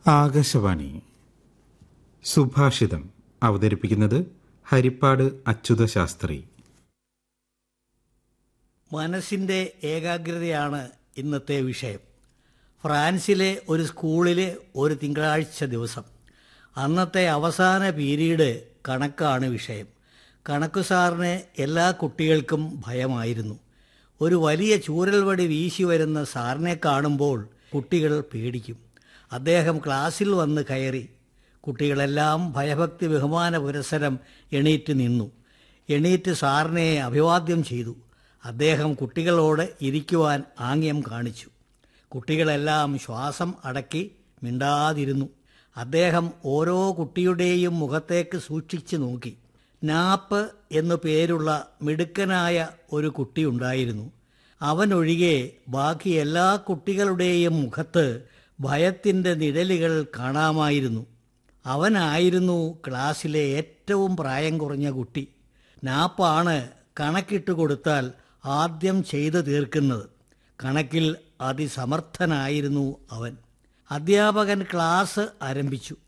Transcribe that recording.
ആകാശവാണി സുഭാഷിതം അവതരിപ്പിക്കുന്നത് ഹരിപ്പാട് അച്യുത ശാസ്ത്രി മനസ്സിൻ്റെ ഏകാഗ്രതയാണ് ഇന്നത്തെ വിഷയം ഫ്രാൻസിലെ ഒരു സ്കൂളിലെ ഒരു തിങ്കളാഴ്ച ദിവസം അന്നത്തെ അവസാന പീരീഡ് കണക്കാണ് വിഷയം കണക്കു സാറിന് എല്ലാ കുട്ടികൾക്കും ഭയമായിരുന്നു ഒരു വലിയ ചൂരൽവടി വീശി വരുന്ന സാറിനെ കാണുമ്പോൾ കുട്ടികൾ പേടിക്കും അദ്ദേഹം ക്ലാസ്സിൽ വന്ന് കയറി കുട്ടികളെല്ലാം ഭയഭക്തി ബഹുമാന പുരസരം എണീറ്റ് നിന്നു എണീറ്റ് സാറിനെ അഭിവാദ്യം ചെയ്തു അദ്ദേഹം കുട്ടികളോട് ഇരിക്കുവാൻ ആംഗ്യം കാണിച്ചു കുട്ടികളെല്ലാം ശ്വാസം അടക്കി മിണ്ടാതിരുന്നു അദ്ദേഹം ഓരോ കുട്ടിയുടെയും മുഖത്തേക്ക് സൂക്ഷിച്ചു നോക്കി നാപ്പ് എന്നു പേരുള്ള മിടുക്കനായ ഒരു കുട്ടിയുണ്ടായിരുന്നു അവനൊഴികെ ബാക്കി എല്ലാ കുട്ടികളുടെയും മുഖത്ത് ഭയത്തിൻ്റെ നിഴലുകൾ കാണാമായിരുന്നു അവനായിരുന്നു ക്ലാസ്സിലെ ഏറ്റവും പ്രായം കുറഞ്ഞ കുട്ടി നാപ്പാണ് കണക്കിട്ട് കൊടുത്താൽ ആദ്യം ചെയ്തു തീർക്കുന്നത് കണക്കിൽ അതിസമർത്ഥനായിരുന്നു അവൻ അധ്യാപകൻ ക്ലാസ് ആരംഭിച്ചു